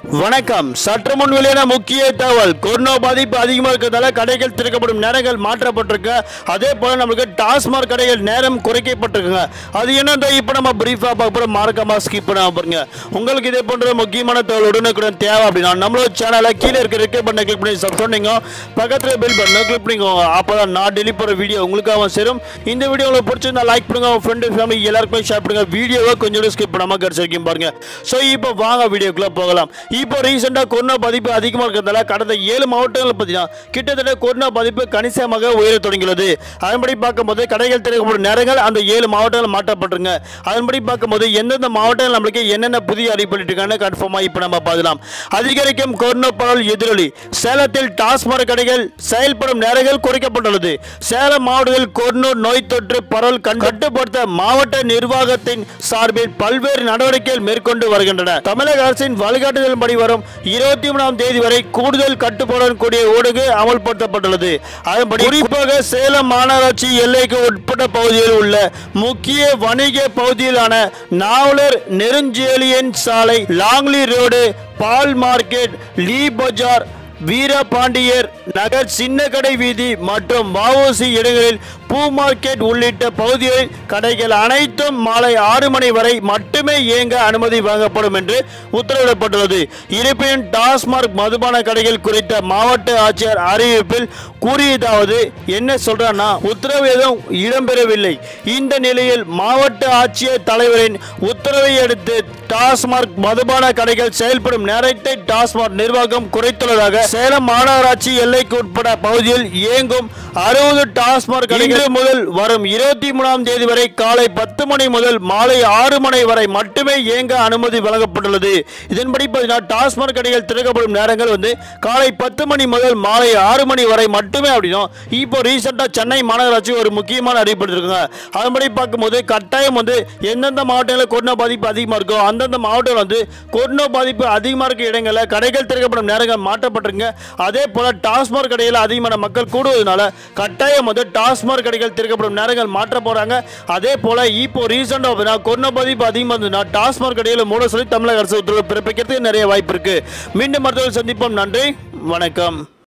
வணக்கம் சற்று முன் வெளியான முக்கிய தகவல் கொரோனா பாதிப்பு அதிகமாக இருக்கிறதால கடைகள் திறக்கப்படும் நேரங்கள் மாற்றப்பட்டிருக்கு அதே போல நம்மளுக்கு டாஸ்மாக் கடைகள் நேரம் குறைக்கப்பட்டிருக்குங்க அது என்னன்றதை இப்போ நம்ம பிரீஃபாக பார்க்க போகிறோம் மறக்காம ஸ்கிப் பண்ணாம பாருங்க உங்களுக்கு இதே போன்ற முக்கியமான தகவல் உடனுக்குடன் தேவை அப்படின்னா நம்மளோட சேனலை கீழே இருக்க ரெக்கை பண்ண கிளிக் பண்ணி சப்ஸ்கிரைப் பண்ணிங்க பக்கத்தில் பெல் பண்ண கிளிக் பண்ணிக்கோங்க அப்போ தான் நான் டெலி போகிற வீடியோ உங்களுக்காக சேரும் இந்த வீடியோ உங்களுக்கு பிடிச்சிருந்தா லைக் பண்ணுங்க உங்க ஃப்ரெண்டு ஃபேமிலி எல்லாருக்குமே ஷேர் பண்ணுங்க வீடியோவை கொஞ்சம் ஸ்கிப் பண்ணாமல் கடைசி வரைக்கும் பாருங்க ஸோ இப்போ வாங்க வீடியோக்குள்ளே போகலாம் இப்போ ரீசெண்டாக கொரோனா பாதிப்பு அதிகமாக இருக்கிறதால கடந்த ஏழு மாவட்டங்கள் பார்த்தீங்கன்னா கிட்டத்தட்ட கொரோனா பாதிப்பு கணிசமாக உயர தொடங்கியுள்ளது அதன்படி பார்க்கும்போது கடைகள் திறக்கப்படும் நேரங்கள் அந்த ஏழு மாவட்டங்கள் மாற்றப்பட்டிருங்க அதன்படி பார்க்கும்போது எந்தெந்த மாவட்டங்கள் நம்மளுக்கு என்னென்ன புதிய அறிவிப்பிருக்கான்னு கன்ஃபார்மாக இப்போ நம்ம பார்க்கலாம் அதிகரிக்கும் கொரோனா பரவல் எதிரொலி சேலத்தில் டாஸ்மாக் கடைகள் செயல்படும் நேரங்கள் குறைக்கப்பட்டுள்ளது சேலம் மாவட்டத்தில் கொரோனா நோய் தொற்று பரவல் கண் கட்டுப்படுத்த மாவட்ட நிர்வாகத்தின் சார்பில் பல்வேறு நடவடிக்கைகள் மேற்கொண்டு வருகின்றன தமிழக அரசின் வழிகாட்டுதலின்படி வரும் இருபத்தி மூணாம் தேதி வரை கூடுதல் கட்டுப்பாடுடன் கூடிய ஊடகு அமல்படுத்தப்பட்டுள்ளது அதன்படி குறிப்பாக சேலம் மாநகராட்சி எல்லைக்கு உட்பட்ட பகுதியில் உள்ள முக்கிய வணிக பகுதியிலான நாவலர் நெருஞ்செழியன் சாலை லாங்லி ரோடு பால் மார்க்கெட் லீ பஜார் வீரபாண்டியர் நகர் சின்ன கடை வீதி மற்றும் வஉசி இடங்களில் பூ மார்க்கெட் உள்ளிட்ட பகுதிகளில் கடைகள் அனைத்தும் மாலை ஆறு மணி வரை மட்டுமே இயங்க அனுமதி வழங்கப்படும் என்று உத்தரவிடப்பட்டுள்ளது இருப்பினும் டாஸ்மாக் மதுபான கடைகள் குறித்த மாவட்ட ஆட்சியர் அறிவிப்பில் கூறியதாவது என்ன சொல்றான்னா உத்தரவு எதுவும் இடம்பெறவில்லை இந்த நிலையில் மாவட்ட ஆட்சியர் தலைவரின் உத்தரவை அடுத்து டாஸ்மாக் மதுபான கடைகள் செயல்படும் நேரத்தை டாஸ்மாக் நிர்வாகம் குறைத்துள்ளதாக சேலம் மாநகராட்சி எல்லைக்கு உட்பட பகுதியில் இயங்கும் அறுபது டாஸ்மாக் கடைகள் இன்று முதல் வரும் இருபத்தி மூணாம் தேதி வரை காலை பத்து மணி முதல் மாலை ஆறு மணி வரை மட்டுமே இயங்க அனுமதி வழங்கப்பட்டுள்ளது இதன்படி பார்த்தீங்கன்னா டாஸ்மாக் கடைகள் திறக்கப்படும் நேரங்கள் வந்து காலை பத்து மணி முதல் மாலை ஆறு மணி வரை மட்டுமே அப்படின்னும் இப்போ ரீசெண்டாக சென்னை மாநகராட்சி ஒரு முக்கியமான அறிவிப்பிருக்காங்க அதன்படி பார்க்கும்போது கட்டாயம் வந்து எந்தெந்த மாவட்டங்களில் கொரோனா பாதிப்பு அதிகமாக இருக்கோ அந்தந்த மாவட்டங்கள் வந்து கொரோனா பாதிப்பு அதிகமாக இருக்க இடங்களில் கடைகள் திறக்கப்படும் நேரங்கள் மாற்றப்பட்டிருங்க அதே போல் டாஸ்மாக் கடையில் அதிகமான மக்கள் கூடுவதனால கட்டாயம் வந்து டாஸ்மாக் கடைகள் திறக்கப்படும் நேரங்கள் மாற்ற போகிறாங்க அதே போல் இப்போ ரீசெண்டாக கொரோனா பாதிப்பு அதிகமாக இருந்ததுன்னா டாஸ்மாக் கடையில் மூட சொல்லி தமிழக அரசு உத்தரவு பிறப்பிக்கிறதுக்கு நிறைய வாய்ப்பு இருக்குது மீண்டும் மருத்துவ சந்திப்போம் நன்றி வணக்கம்